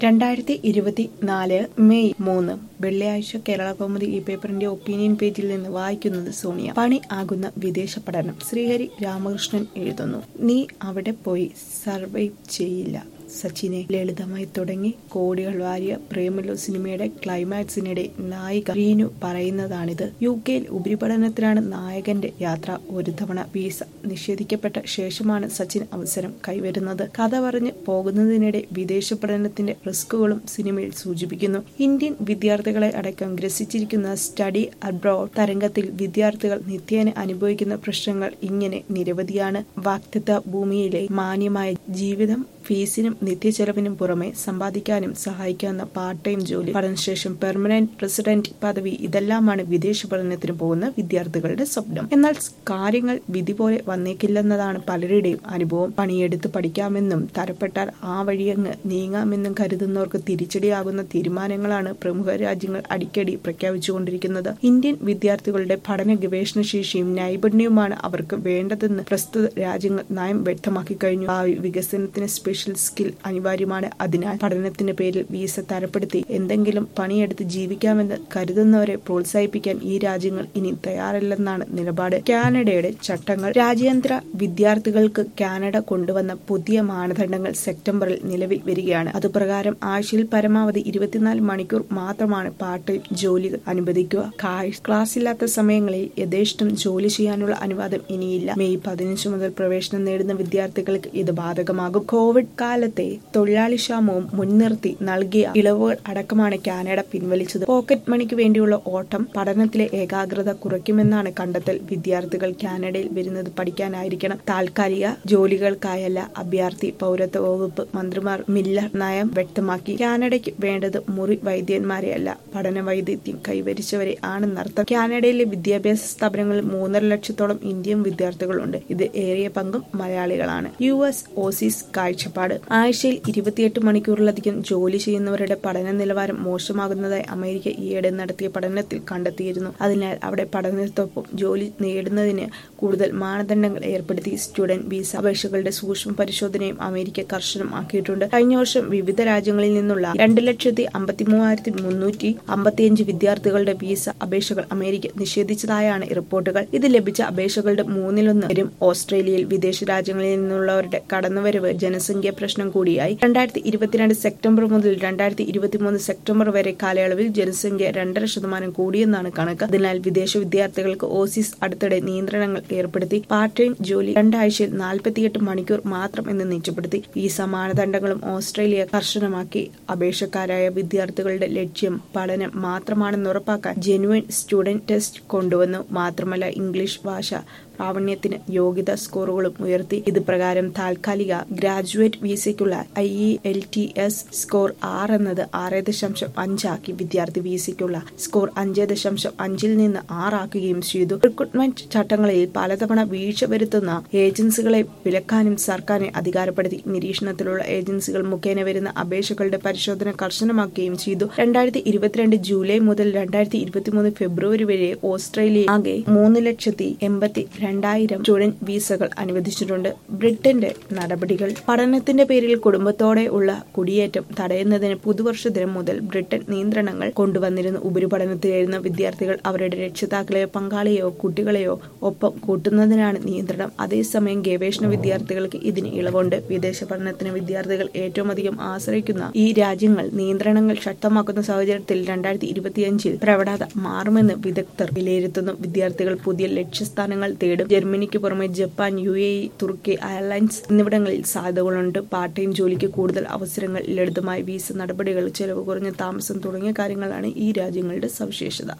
രണ്ടായിരത്തി ഇരുപത്തിനാല് മെയ് മൂന്ന് വെള്ളിയാഴ്ച കേരള കൗമുദി ഈ പേപ്പറിന്റെ ഒപ്പീനിയൻ പേജിൽ നിന്ന് വായിക്കുന്നത് സോണിയ പണി ആകുന്ന വിദേശ പഠനം ശ്രീഹരി രാമകൃഷ്ണൻ എഴുതുന്നു നീ അവിടെ പോയി സർവൈവ് ചെയ്യില്ല സച്ചിനെ ലളിതമായി തുടങ്ങി കോടികൾ വാരിയ പ്രേമലു സിനിമയുടെ ക്ലൈമാക്സിനിടെ നായിക റീനു പറയുന്നതാണിത് യു കെയിൽ ഉപരിപഠനത്തിനാണ് നായകന്റെ യാത്ര ഒരു തവണ വീസ നിഷേധിക്കപ്പെട്ട ശേഷമാണ് സച്ചിൻ അവസരം കൈവരുന്നത് കഥ പറഞ്ഞ് പോകുന്നതിനിടെ വിദേശ പഠനത്തിന്റെ റിസ്കുകളും സിനിമയിൽ സൂചിപ്പിക്കുന്നു ഇന്ത്യൻ വിദ്യാർത്ഥികളെ അടക്കം ഗ്രസിച്ചിരിക്കുന്ന സ്റ്റഡി അബ്രോഡ് തരംഗത്തിൽ വിദ്യാർത്ഥികൾ നിത്യേന അനുഭവിക്കുന്ന പ്രശ്നങ്ങൾ ഇങ്ങനെ നിരവധിയാണ് വാക്തത്വ ഭൂമിയിലെ മാന്യമായ ജീവിതം ഫീസിനും നിത്യചെലവിനും പുറമെ സമ്പാദിക്കാനും സഹായിക്കാവുന്ന പാർട്ട് ടൈം ജോലി പഠനശേഷം പെർമനന്റ് റെസിഡന്റ് പദവി ഇതെല്ലാമാണ് വിദേശ പഠനത്തിന് പോകുന്ന വിദ്യാർത്ഥികളുടെ സ്വപ്നം എന്നാൽ കാര്യങ്ങൾ വിധി പോലെ വന്നേക്കില്ലെന്നതാണ് പലരുടെയും അനുഭവം പണിയെടുത്ത് പഠിക്കാമെന്നും തരപ്പെട്ടാൽ ആ വഴിയങ്ങ് നീങ്ങാമെന്നും കരുതുന്നവർക്ക് തിരിച്ചടിയാകുന്ന തീരുമാനങ്ങളാണ് പ്രമുഖ രാജ്യങ്ങൾ അടിക്കടി പ്രഖ്യാപിച്ചുകൊണ്ടിരിക്കുന്നത് ഇന്ത്യൻ വിദ്യാർത്ഥികളുടെ പഠന ഗവേഷണ ശേഷിയും നൈപുണ്യവുമാണ് അവർക്ക് വേണ്ടതെന്ന് പ്രസ്തുത രാജ്യങ്ങൾ നയം വ്യക്തമാക്കി കഴിഞ്ഞു ഭാവി വികസനത്തിന് സ്പെഷ്യൽ സ്കിൽ അനിവാര്യമാണ് അതിനാൽ പഠനത്തിന്റെ പേരിൽ വീസ തരപ്പെടുത്തി എന്തെങ്കിലും പണിയെടുത്ത് ജീവിക്കാമെന്ന് കരുതുന്നവരെ പ്രോത്സാഹിപ്പിക്കാൻ ഈ രാജ്യങ്ങൾ ഇനി തയ്യാറല്ലെന്നാണ് നിലപാട് കാനഡയുടെ ചട്ടങ്ങൾ രാജ്യാന്തര വിദ്യാർത്ഥികൾക്ക് കാനഡ കൊണ്ടുവന്ന പുതിയ മാനദണ്ഡങ്ങൾ സെപ്റ്റംബറിൽ നിലവിൽ വരികയാണ് അതുപ്രകാരം ആഴ്ചയിൽ പരമാവധി ഇരുപത്തിനാല് മണിക്കൂർ മാത്രമാണ് പാർട്ട് ടൈം ജോലികൾ അനുവദിക്കുക ക്ലാസ് ഇല്ലാത്ത സമയങ്ങളിൽ യഥേഷ്ടം ജോലി ചെയ്യാനുള്ള അനുവാദം ഇനിയില്ല മെയ് പതിനഞ്ച് മുതൽ പ്രവേശനം നേടുന്ന വിദ്യാർത്ഥികൾക്ക് ഇത് ബാധകമാകും കോവിഡ് കാലത്തെ തൊഴിലാളി ക്ഷാമവും മുൻനിർത്തി നൽകിയ ഇളവുകൾ അടക്കമാണ് കാനഡ പിൻവലിച്ചത് പോക്കറ്റ് മണിക്ക് വേണ്ടിയുള്ള ഓട്ടം പഠനത്തിലെ ഏകാഗ്രത കുറയ്ക്കുമെന്നാണ് കണ്ടെത്തൽ വിദ്യാർത്ഥികൾ കാനഡയിൽ വരുന്നത് പഠിക്കാനായിരിക്കണം താൽക്കാലിക ജോലികൾക്കായല്ല അഭ്യർത്ഥി പൗരത്വ വകുപ്പ് മന്ത്രിമാർ മില്ലർ നയം വ്യക്തമാക്കി കാനഡയ്ക്ക് വേണ്ടത് മുറി വൈദ്യന്മാരെയല്ല പഠന വൈദഗ്ധ്യം കൈവരിച്ചവരെ ആണെന്നർത്ഥം കാനഡയിലെ വിദ്യാഭ്യാസ സ്ഥാപനങ്ങളിൽ മൂന്നര ലക്ഷത്തോളം ഇന്ത്യൻ വിദ്യാർത്ഥികളുണ്ട് ഇത് ഏറിയ പങ്കും മലയാളികളാണ് യു എസ് ഓസീസ് കാഴ്ചപ്പാട് ആഴ്ചയിൽ ഇരുപത്തിയെട്ട് മണിക്കൂറിലധികം ജോലി ചെയ്യുന്നവരുടെ പഠന നിലവാരം മോശമാകുന്നതായി അമേരിക്ക ഈയിടെ നടത്തിയ പഠനത്തിൽ കണ്ടെത്തിയിരുന്നു അതിനാൽ അവിടെ പഠനത്തോടൊപ്പം ജോലി നേടുന്നതിന് കൂടുതൽ മാനദണ്ഡങ്ങൾ ഏർപ്പെടുത്തി സ്റ്റുഡന്റ് വിസ അപേക്ഷകളുടെ സൂക്ഷ്മ പരിശോധനയും അമേരിക്ക കർശനമാക്കിയിട്ടുണ്ട് കഴിഞ്ഞ വർഷം വിവിധ രാജ്യങ്ങളിൽ നിന്നുള്ള രണ്ട് ലക്ഷത്തി അമ്പത്തി മൂവായിരത്തി മുന്നൂറ്റി അമ്പത്തിയഞ്ച് വിദ്യാർത്ഥികളുടെ വിസ അപേക്ഷകൾ അമേരിക്ക നിഷേധിച്ചതായാണ് റിപ്പോർട്ടുകൾ ഇത് ലഭിച്ച അപേക്ഷകളുടെ മൂന്നിലൊന്ന് വരും ഓസ്ട്രേലിയയിൽ വിദേശ രാജ്യങ്ങളിൽ നിന്നുള്ളവരുടെ കടന്നുവരവ് ജനസംഖ്യ പ്രശ്നം കൂടിയായി രണ്ടായിരത്തി ഇരുപത്തിരണ്ട് സെപ്റ്റംബർ മുതൽ രണ്ടായിരത്തി ഇരുപത്തിമൂന്ന് സെപ്റ്റംബർ വരെ കാലയളവിൽ ജനസംഖ്യ രണ്ടര ശതമാനം കൂടിയെന്നാണ് കണക്ക് അതിനാൽ വിദേശ വിദ്യാർത്ഥികൾക്ക് ഓസീസ് അടുത്തിടെ നിയന്ത്രണങ്ങൾ ഏർപ്പെടുത്തി പാർട്ട് ടൈം ജോലി രണ്ടാഴ്ചയിൽ നാൽപ്പത്തിയെട്ട് മണിക്കൂർ മാത്രം എന്ന് നിജപ്പെടുത്തി വിസ മാനദണ്ഡങ്ങളും ഓസ്ട്രേലിയ കർശനമാക്കി അപേക്ഷക്കാരായ വിദ്യാർത്ഥികളുടെ ലക്ഷ്യം പഠനം മാത്രമാണെന്ന് ഉറപ്പാക്കാൻ ജെനുവൻ സ്റ്റുഡന്റ് ടെസ്റ്റ് കൊണ്ടുവന്നു മാത്രമല്ല ഇംഗ്ലീഷ് ഭാഷ പ്രാവീണ്യത്തിന് യോഗ്യത സ്കോറുകളും ഉയർത്തി ഇത് പ്രകാരം താൽക്കാലിക ഗ്രാജുവേറ്റ് വിസയ്ക്കുള്ള I E L T S score ആറ് എന്നത് ആറ് ദശാംശം അഞ്ചാക്കി വിദ്യാർത്ഥി വിസയ്ക്കുള്ള സ്കോർ അഞ്ച് ദശാംശം അഞ്ചിൽ നിന്ന് ആറാക്കുകയും ചെയ്തു റിക്രൂട്ട്മെന്റ് ചട്ടങ്ങളിൽ പലതവണ വീഴ്ച വരുത്തുന്ന ഏജൻസികളെ വിലക്കാനും സർക്കാരിനെ അധികാരപ്പെടുത്തി നിരീക്ഷണത്തിലുള്ള ഏജൻസികൾ മുഖേന വരുന്ന അപേക്ഷകളുടെ പരിശോധന കർശനമാക്കുകയും ചെയ്തു രണ്ടായിരത്തി ഇരുപത്തിരണ്ട് ജൂലൈ മുതൽ രണ്ടായിരത്തി ഇരുപത്തിമൂന്ന് ഫെബ്രുവരി വരെ ഓസ്ട്രേലിയ ആകെ മൂന്ന് ലക്ഷത്തി എൺപത്തി രണ്ടായിരം സ്റ്റുഡന്റ് വിസകൾ അനുവദിച്ചിട്ടുണ്ട് ബ്രിട്ടന്റെ നടപടികൾ പഠനത്തിന്റെ പേരിൽ കുടുംബത്തോടെ ഉള്ള കുടിയേറ്റം തടയുന്നതിന് പുതുവർഷ ദിനം മുതൽ ബ്രിട്ടൻ നിയന്ത്രണങ്ങൾ കൊണ്ടുവന്നിരുന്നു ഉപരിപഠനത്തിലായിരുന്ന വിദ്യാർത്ഥികൾ അവരുടെ രക്ഷിതാക്കളെയോ പങ്കാളിയോ കുട്ടികളെയോ ഒപ്പം കൂട്ടുന്നതിനാണ് നിയന്ത്രണം അതേസമയം ഗവേഷണ വിദ്യാർത്ഥികൾക്ക് ഇതിന് ഇളവുണ്ട് വിദേശ പഠനത്തിന് വിദ്യാർത്ഥികൾ ഏറ്റവും അധികം ആശ്രയിക്കുന്ന ഈ രാജ്യങ്ങൾ നിയന്ത്രണങ്ങൾ ശക്തമാക്കുന്ന സാഹചര്യത്തിൽ രണ്ടായിരത്തി ഇരുപത്തിയഞ്ചിൽ പ്രവണത മാറുമെന്ന് വിദഗ്ധർ വിലയിരുത്തുന്നു വിദ്യാർത്ഥികൾ പുതിയ ലക്ഷ്യസ്ഥാനങ്ങൾ തേടും ജർമ്മനിക്ക് പുറമെ ജപ്പാൻ യു എ തുർക്കി അയർലൈൻസ് എന്നിവിടങ്ങളിൽ സാധ്യതകളുണ്ട് പാർട്ട് ടൈം ജോലിക്ക് കൂടുതൽ അവസരങ്ങൾ ലളിതമായ വീസ നടപടികൾ ചെലവ് കുറഞ്ഞ താമസം തുടങ്ങിയ കാര്യങ്ങളാണ് ഈ രാജ്യങ്ങളുടെ സവിശേഷത